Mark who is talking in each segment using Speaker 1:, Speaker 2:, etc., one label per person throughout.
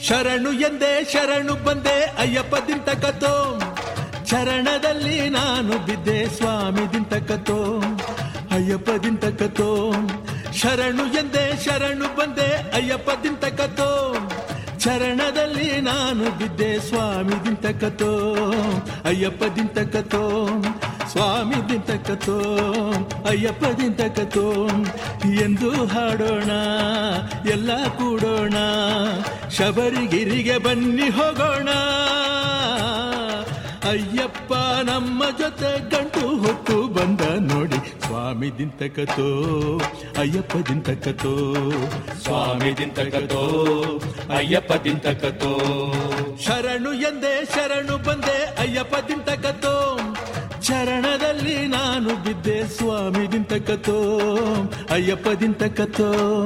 Speaker 1: ಶರಣು ಎಂದೇ ಶರಣು ಬಂದೆ ಅಯ್ಯಪ್ಪ ದಿಂತಕತೋ ಚರಣದಲ್ಲಿ ನಾನು ಬಿದ್ದೆ ಸ್ವಾಮಿ ದಿಂತಕತೋ ಅಯ್ಯಪ್ಪ ದಿಂತಕತೋ ಶರಣು ಎಂದೇ ಶರಣು ಬಂದೆ ಅಯ್ಯಪ್ಪ ದಿಂತಕತೋ ಚರಣದಲ್ಲಿ ನಾನು ಬಿದ್ದೆ ಸ್ವಾಮಿ ದಿಂತಕತೋ ಅಯ್ಯಪ್ಪ ದಿಂತಕತೋ ಸ್ವಾಮಿ ದಿಂತಕತೋ ಅಯ್ಯಪ್ಪ ದಿಂತಕತೋ ಎಂದು ಹಾಡೋಣ ಎಲ್ಲ ಕೂಡೋಣ ಶಬರಿಗಿರಿಗೆ ಬನ್ನಿ ಹೋಗೋಣ ಅಯ್ಯಪ್ಪ ನಮ್ಮ ಜೊತೆ ಗಂಟು ಹೊತ್ತು ಬಂದ ನೋಡಿ ಸ್ವಾಮಿ ದಿಂತಕತೋ ಅಯ್ಯಪ್ಪ ದಿಂತಕತೋ
Speaker 2: ಸ್ವಾಮಿ ದಿಂತಕತೋ ಅಯ್ಯಪ್ಪ ದಿಂತಕತೋ
Speaker 1: ಶರಣು ಎಂದೇ ಶರಣು ಬಂದೆ ಅಯ್ಯಪ್ಪ ದಿಂತಕತೋ ಚರಣದಲ್ಲಿ ನಾನು ಬಿದ್ದೆ ಸ್ವಾಮಿ ದಿಂತಕತೋ ಅಯ್ಯಪ್ಪ ದಿಂತಕತೋ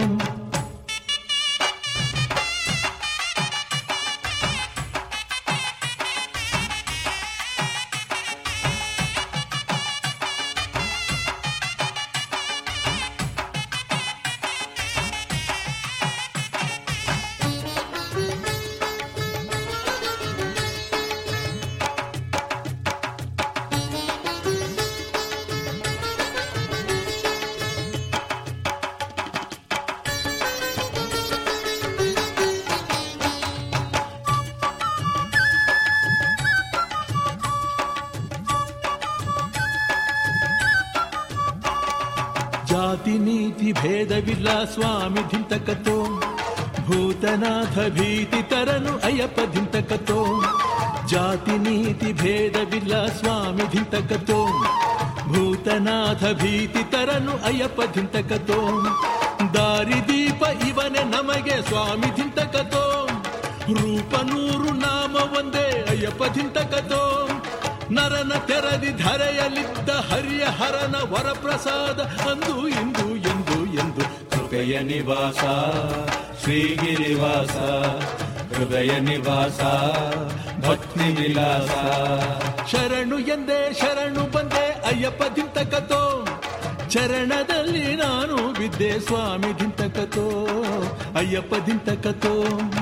Speaker 1: ಜಾತಿ ನೀತಿ ಭೇದವಿಲ್ಲ ಸ್ವಾಮಿ ಧಿಂತಕತೋ ಭೂತನಾಥ ಭೀತಿ ತರನು ಅಯ್ಯಪ್ಪ ಧಿಂತಕತೋ ಜಾತಿ ನೀತಿ ಭೇದವಿಲ್ಲ ಸ್ವಾಮಿ ಧಿಂತಕತೋ ಭೂತನಾಥ ಭೀತಿ ತರನು ಅಯ್ಯಪ್ಪ ಧಿಂತಕತೋ ದಾರಿದೀಪ ಇವನೇ ನಮಗೆ ಸ್ವಾಮಿ ಧಿಂತಕತೋ ರೂಪ ನೂರು ನಾಮ ಒಂದೇ ಅಯ್ಯಪ್ಪ ಧಿಂತಕತೋ ನರನ ತೆರದಿ ಧರೆಯಲಿದ್ದ ಹರಿಯ ಹರನ ವರಪ್ರಸಾದ ಅಂದು ಇಂದು ಎಂದು ಎಂದು
Speaker 2: ಕೃಪೆಯ ನಿವಾಸ ಶ್ರೀಗಿರಿವಾಸ ಹೃದಯ ನಿವಾಸ ಭಕ್ತಿ ವಿಲಾಸ
Speaker 1: ಶರಣು ಎಂದೇ ಶರಣು ಬಂದೆ ಅಯ್ಯಪ್ಪ ದಿಂತಕತೋ ಚರಣದಲ್ಲಿ ನಾನು ಬಿದ್ದೆ ಸ್ವಾಮಿ ದಿಂತಕತೋ ಅಯ್ಯಪ್ಪ ದಿಂತಕತೋ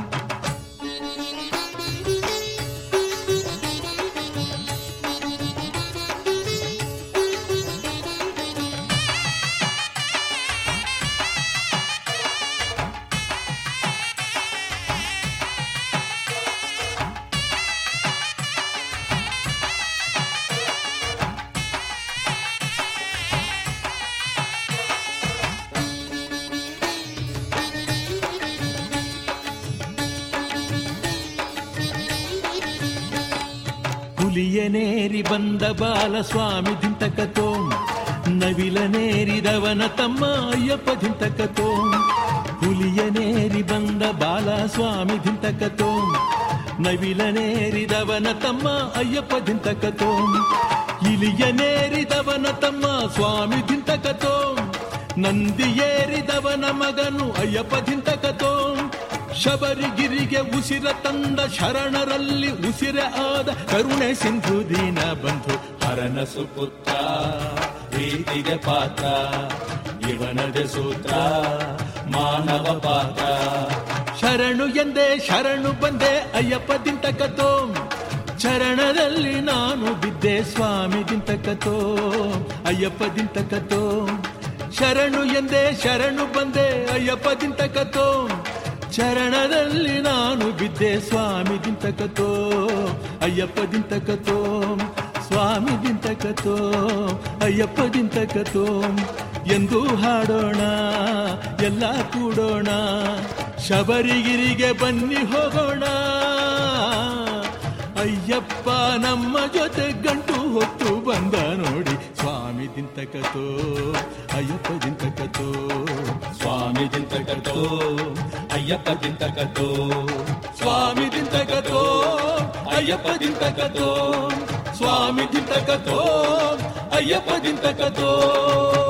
Speaker 1: ಹುಲಿಯನೇರಿ ಬಂದ ಬಾಲ ಸ್ವಾಮಿ ದಿಂತಕತೋ ನವಿಲನೇರಿದವನ ತಮ್ಮ ಅಯ್ಯಪ್ಪ ದಿಂತಕತೋ ಹುಲಿಯನೇರಿ ಬಂದ ಬಾಲ ಸ್ವಾಮಿ ದಿಂತಕತೋ ನವಿಲನೇರಿದವನ ತಮ್ಮ ಅಯ್ಯಪ್ಪ ದಿಂತಕತೋ ಇಲಿಯನೇರಿದವನ ತಮ್ಮ ಸ್ವಾಮಿ ದಿಂತಕತೋ ನಂದಿ ಏರಿದವನ ಮಗನು ಅಯ್ಯಪ್ಪ ದಿಂತಕತೋ ಶಬರಿಗಿರಿಗೆ ಉಸಿರ ತಂದ ಶರಣರಲ್ಲಿ ಉಸಿರ ಆದ ಕರುಣೆ ಸಿಂಧು ದೀನ ಬಂಧು
Speaker 2: ಹರನ ಸುಪುತ್ರ ಪ್ರೀತಿಗೆ ಪಾತ್ರ ಇವನದೆ ಸೂತ್ರ ಮಾನವ ಪಾತ್ರ
Speaker 1: ಶರಣು ಎಂದೇ ಶರಣು ಬಂದೆ ಅಯ್ಯಪ್ಪ ದಿಂತಕತೋ ಚರಣದಲ್ಲಿ ನಾನು ಬಿದ್ದೆ ಸ್ವಾಮಿ ದಿಂತಕತೋ ಅಯ್ಯಪ್ಪ ದಿಂತಕತೋ ಶರಣು ಎಂದೇ ಶರಣು ಬಂದೆ ಅಯ್ಯಪ್ಪ ದಿಂತಕತೋ ಚರಣದಲ್ಲಿ ನಾನು ಬಿದ್ದೆ ಸ್ವಾಮಿ ದಿಂತಕತೋ ಅಯ್ಯಪ್ಪ ದಿಂತಕತೋ ಸ್ವಾಮಿ ದಿಂತಕತೋ ಅಯ್ಯಪ್ಪ ದಿಂತಕತೋ ಎಂದು ಹಾಡೋಣ ಎಲ್ಲ ಕೂಡೋಣ ಶಬರಿಗಿರಿಗೆ ಬನ್ನಿ ಹೋಗೋಣ ಅಯ್ಯಪ್ಪ ನಮ್ಮ ಜೊತೆ ಗಂಟು ಹೊತ್ತು ಬಂದ ನೋಡಿ ಸ್ವಾಮಿ ದಿಂತಕತೋ ಅಯ್ಯಪ್ಪ ದಿಂತಕತೋ
Speaker 2: ಸ್ವಾಮಿ ದಿಂತಕತೋ ಅಯ್ಯಪ್ಪ ದಿಂತಕತೋ
Speaker 1: ಸ್ವಾಮಿ ದಿಂತಕತೋ ಅಯ್ಯಪ್ಪ ದಿಂತಕತೋ ಸ್ವಾಮಿ ದಿಂತಕತೋ ಅಯ್ಯಪ್ಪ ದಿಂತಕತೋ